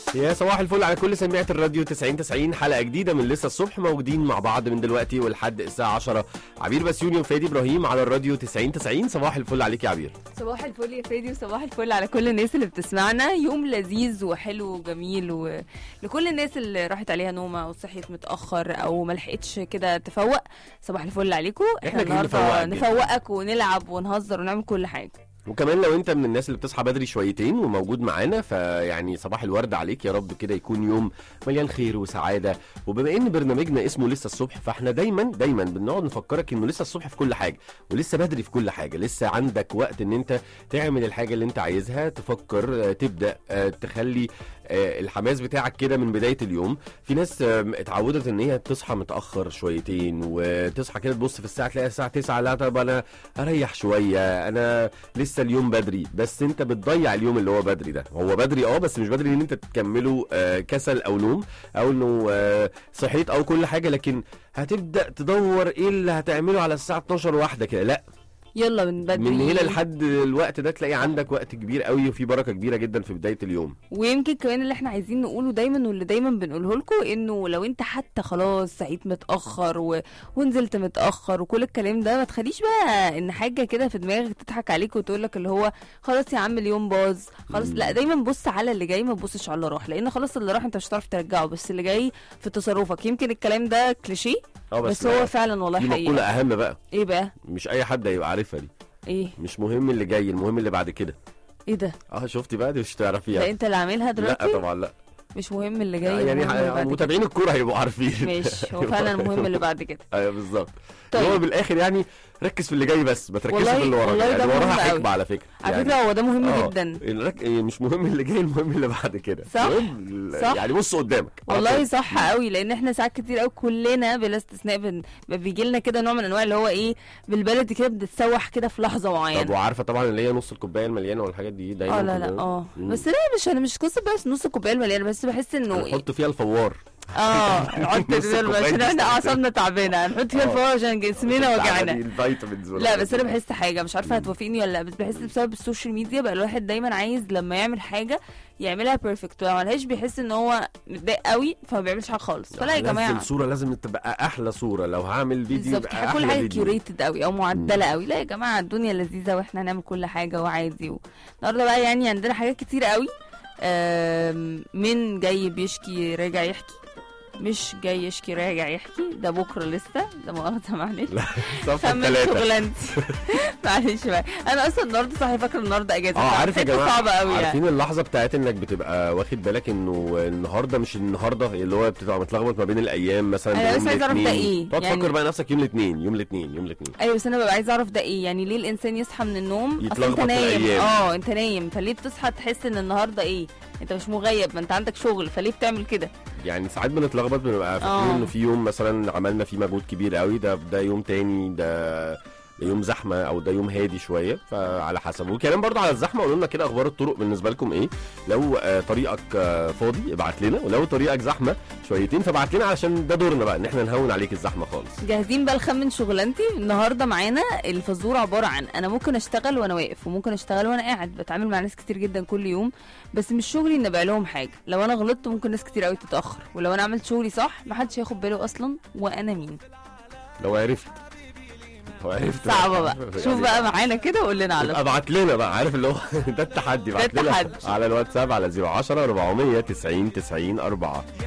يا صباح الفل على كل سماعة الراديو 90 90 حلقة جديدة من لسه الصبح موجودين مع بعض من دلوقتي ولحد الساعة 10 عبير بسيوني وفادي ابراهيم على الراديو 90 90 صباح الفل عليك يا عبير صباح الفل يا فادي وصباح الفل على كل الناس اللي بتسمعنا يوم لذيذ وحلو وجميل ولكل الناس اللي راحت عليها نومه او صحيت متاخر او ما لحقتش كده تفوق صباح الفل عليكم إحنا جايين نفوقك جدا. نفوقك ونلعب ونهزر ونعمل كل حاجه وكمان لو انت من الناس اللي بتصحى بدري شويتين وموجود معانا فيعني صباح الورد عليك يا رب كده يكون يوم مليان خير وسعاده وبما ان برنامجنا اسمه لسه الصبح فاحنا دايما دايما بنقعد نفكرك انه لسه الصبح في كل حاجه ولسه بدري في كل حاجه لسه عندك وقت ان انت تعمل الحاجه اللي انت عايزها تفكر آه، تبدا آه، تخلي آه، الحماس بتاعك كده من بدايه اليوم في ناس آم، اتعودت ان هي تصحى متاخر شويتين وتصحى كده تبص في الساعه تلاقي الساعه 9 لا طب انا اريح شويه انا لسه اليوم بدري بس انت بتضيع اليوم اللي هو بدري ده هو بدري اه بس مش بدري ان انت تكمله آه، كسل او نوم او انه آه، صحيت او كل حاجه لكن هتبدا تدور ايه اللي هتعمله على الساعه 12 واحده كده لا يلا من بدري من هنا لحد الوقت ده تلاقي عندك وقت كبير قوي وفي بركه كبيره جدا في بدايه اليوم ويمكن كمان اللي احنا عايزين نقوله دايما واللي دايما بنقوله لكم انه لو انت حتى خلاص صحيت متاخر و... ونزلت متاخر وكل الكلام ده ما تخليش بقى ان حاجه كده في دماغك تضحك عليك وتقول لك اللي هو خلاص يا عم اليوم باظ خلاص مم. لا دايما بص على اللي جاي ما تبصش على اللي راح لان خلاص اللي راح انت مش هتعرف ترجعه بس اللي جاي في تصرفك يمكن الكلام ده كليشيه اه بس, هو فعلا والله في مقوله حقيقه اهم بقى ايه بقى مش اي حد هيبقى عارفها دي ايه مش مهم اللي جاي المهم اللي بعد كده ايه ده اه شفتي بقى دي مش تعرفيها ده انت اللي عاملها دلوقتي لا طبعا لا مش مهم اللي جاي يعني المهم اللي بعد كده. متابعين الكوره هيبقوا عارفين ماشي هو فعلا المهم اللي بعد كده ايوه بالظبط طيب. هو بالاخر يعني ركز في اللي جاي بس ما تركزش والله- في اللي وراك والله يعني ده وراها مهم قوي. حكمه على فكره على يعني فكره هو ده مهم آه، جدا الرك... مش مهم اللي جاي المهم اللي بعد كده صح؟ المهم ال- صح. يعني بص قدامك على والله طول. صح قوي لان احنا ساعات كتير قوي كلنا بلا استثناء بن... بيجي لنا كده نوع من انواع اللي هو ايه بالبلدي كده بنتسوح كده في لحظه طب معينه وعارفه طبعا اللي هي نص الكوبايه المليانه والحاجات دي دايما اه لا لا كلنا- اه مم. بس لا مش انا مش قصه بس نص الكوبايه المليانه بس بحس انه إيه؟ نحط فيها الفوار اه نحط نص فيها الكوباية عشان دي احنا استخدم. اعصابنا تعبانه نحط فيها آه. الفوار عشان جسمنا تعبانين، وجعنا الفيتامينز لا بس انا بحس حاجه مش عارفه هتوافقني ولا لا بس بحس بسبب السوشيال ميديا بقى الواحد دايما عايز لما يعمل حاجه يعملها بيرفكت ولو ما عملهاش بيحس ان هو متضايق قوي فما بيعملش حاجه خالص فلا يا جماعه نزل صوره لازم تبقى احلى صوره لو هعمل فيديو بالظبط يبقى كل احلى حاجه فيديو كيوريتد قوي او معدله قوي لا يا جماعه الدنيا لذيذه واحنا هنعمل كل حاجه وعادي و... النهارده بقى يعني عندنا حاجات كتير قوي آم، من جاي بيشكي راجع يحكي مش جاي يشكي راجع يحكي ده بكره لسه ده مؤاخذه معلش صفحه خمن ثلاثه شغلانتي معلش بقى انا اصلا النهارده صاحي فاكره النهارده اجازه اه عارف يا فحسيت جماعه صعبه قوي يعني عارفين اللحظه بتاعت انك بتبقى واخد بالك انه النهارده مش النهارده اللي هو بتبقى متلخبط ما بين الايام مثلا أنا ده بس يوم عايزة أعرف ده الاثنين. إيه؟ تقعد يعني- تفكر بقى نفسك يوم الاثنين يوم الاثنين يوم الاثنين ايوه بس انا ببقى عايزه اعرف ده ايه يعني ليه الانسان يصحى من النوم اصل يتلخبط انت في نايم الأيام. اه انت نايم فليه بتصحى تحس ان النهارده ايه انت مش مغيب ما انت عندك شغل فليه بتعمل كده يعني ساعات بنتلخبط بنبقى فاكرين آه. انه في يوم مثلا عملنا فيه مجهود كبير قوي ده ده يوم تاني ده ده يوم زحمه او ده يوم هادي شويه فعلى حسب وكلام برضه على الزحمه قولوا لنا كده اخبار الطرق بالنسبه لكم ايه لو آه، طريقك آه، فاضي ابعت لنا ولو طريقك زحمه شويتين فابعت لنا علشان ده دورنا بقى ان احنا نهون عليك الزحمه خالص جاهزين بقى لخمن شغلانتي النهارده معانا الفزوره عباره عن انا ممكن اشتغل وانا واقف وممكن اشتغل وانا قاعد بتعامل مع ناس كتير جدا كل يوم بس مش شغلي ان ابيع لهم حاجه لو انا غلطت ممكن ناس كتير قوي تتاخر ولو انا عملت شغلي صح محدش هياخد باله اصلا وانا مين لو عرفت لو عرفت صعبه بقى شوف يعني بقى معانا كده وقول لنا على ابعت لنا بقى عارف اللي هو ده التحدي ده ابعت لنا التحدي. على الواتساب على 010 490 90 4